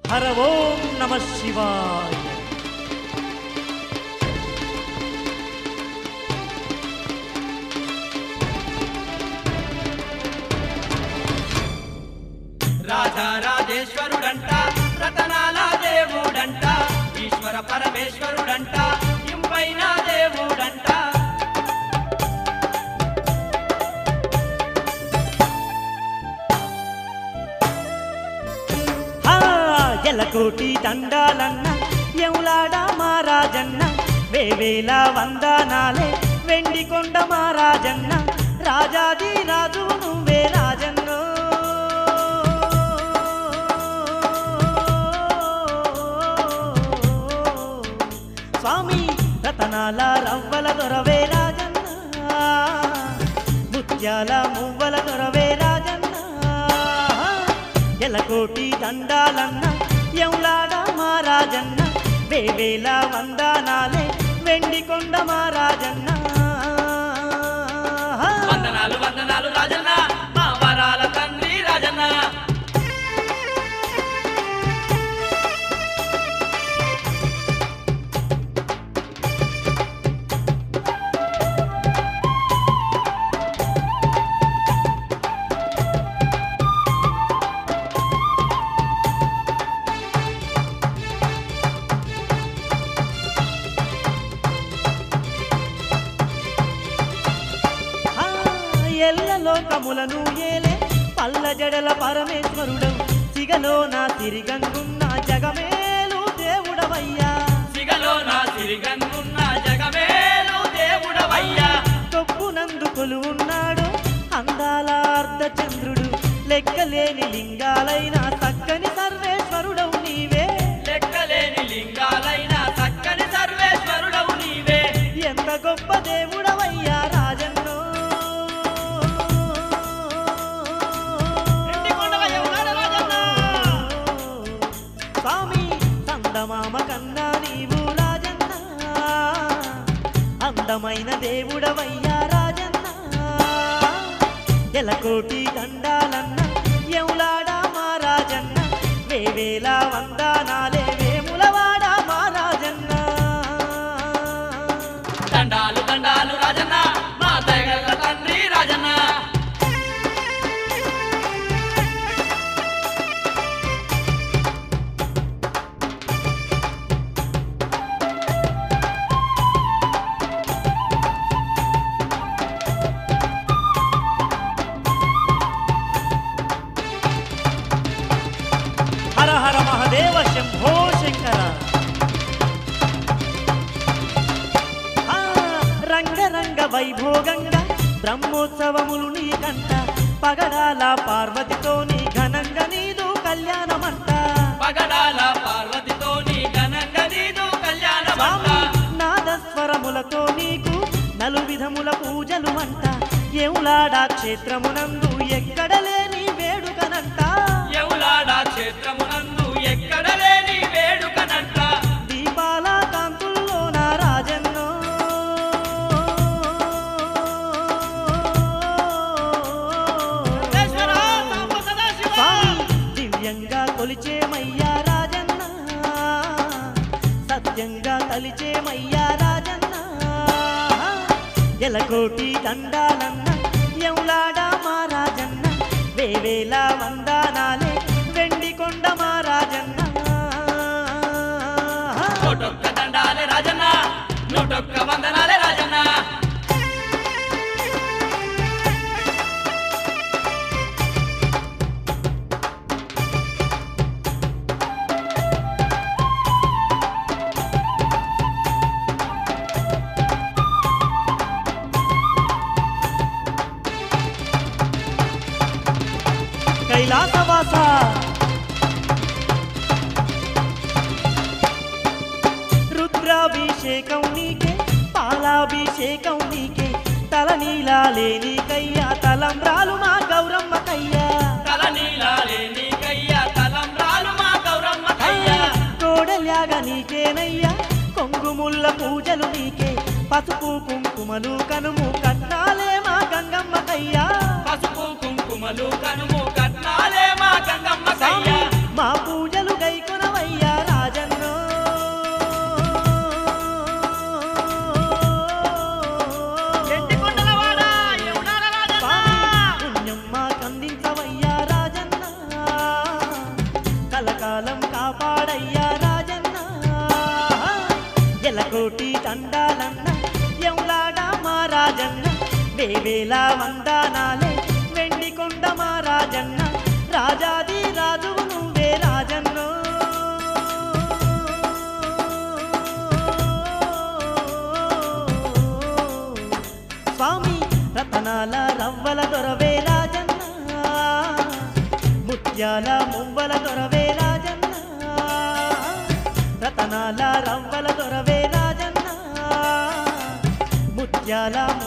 హర ఓం నమ శివాయ రాజా రాజేశ్వరుడంట రతనాల దేవుడంట ఈశ్వర పరమేశ్వరుడంట ఇంపైన దేవుడంట హా ఎలకోటి దండాలన్న ఎవులాడ మారాజన్న వేవేల వందనాలే వెండి కొండ మారాజన్న రాజాది రాజు నువ్వే రాజన్నో స్వామి రతనాల రవ్వల దొరవే రాజన్న ముత్యాల మువ్వల దొరవే రాజన్న ఎలకోటి దండాలన్న ఎవులాడ మారాజన్న వేవేల వందనాలే వెండి కొండ మారాజన్న వందనాలు వందనాలు రాజన్న మా వరాల తండ్రి రాజన్న ఆ, ఎల్ల లోకములను ఏలే పల్ల జడల పరమేశ్వరుడవు సిగలో నా తిరిగంగున్న జగమేలు దేవుడవయ్యా సిగలో నా సిరిగన్నున్న జగమేలు దేవుడవయ్యా తొప్పునందు కొలువున్నాడు అందాల అర్ధచంద్రుడు లెక్కలేని లింగాలైన చక్కని సర్వేశ్వరుడవు నీవే లెక్కలేని లింగాలైన చక్కని సర్వేశ్వరుడవు నీవే ఎంత గొప్ప దేవుడవయ్యా రాజన్నో ఎండికొండవయ్య ఉన్నాడు రాజన్న. స్వామి చందమామ కన్నా నీవు రాజన్న అందమైన దేవుడవయ్యా రాజన్న ఎలకోటి దండాలన్న ఎవులాడా మా రాజన్న వేవేల వందనాలే వేములవాడా మా రాజన్న దండాలు దండాలు రాజన్న మా దయగల్ల తండ్రి రాజన్న హర హర మహదేవ శంభో శంకర ఆ, రంగరంగ వైభోగంగా బ్రహ్మోత్సవములు నీ కంట పగడాల పార్వతితో నీ ఘనంగా నీదు కళ్యాణమంట పగడాల పార్వతితో నీ ఘనంగా నీదు కళ్యాణమంట స్వామి నాదస్వరములతో నీకు నలు విధముల పూజలు అంట ఏవులాడా క్షేత్రమునందు ఎక్కడ లేని వేడుకనంట యవులాడ క్షేత్రమునందు ఎక్కడ లేని వేడుకనంట దీపాల కాంతుల్లో నా రాజన్నో సర్వేశ్వర సాంబ సదాశివ. స్వామి దివ్యంగా కొలిచేమయ్యా రాజన్న సత్యంగా కలిచేమయ్యా రాజన్న ఎలకోటి దండాలన్న ఎవులాడా మా రాజన్న వేవేల వందనాలే వెండి కొండ మా రాజన్న నూటొక్క దండాలే రాజన్న నూటొక్క వందనాలే రాజన్న కైలాసవాస రుద్రాభిషేకం నీకే పాలాభిషేకం నీకే తల నీలాలే నీకయ్యా తలంబ్రాలు మా గౌరమ్మకయ్యా తల నీలాలే నీకయ్యా తలంబ్రాలు మా గౌరమ్మ కయ్యా కోడల్యాగ నీకేనయ్యా కొంగుముల్ల పూజలు నీకే పసుపు కుంకుమలు కనుము కట్నాలే మా గంగమ్మకయ్యా పసుపు కుంకుమలు కనుము కట్నాలే మా గంగమ్మ స్వామి కయ్యా మా పూజలు గైకొన కలకాలం కాపాడయ్యా రాజన్న ఎలకోటి దండాలన్న ఎంలాడా మా రాజన్న వేవేల వందానాలే వెండి కొండ మా రాజన్న రాజాది రాజువు నువ్వే రాజన్నో స్వామి రతనాల రవ్వల దొరవే రాజన్న ముత్యాల మువ్వల దొరవే రాజన్న రతనాల రవ్వల దొరవే రాజన్న ముత్యాల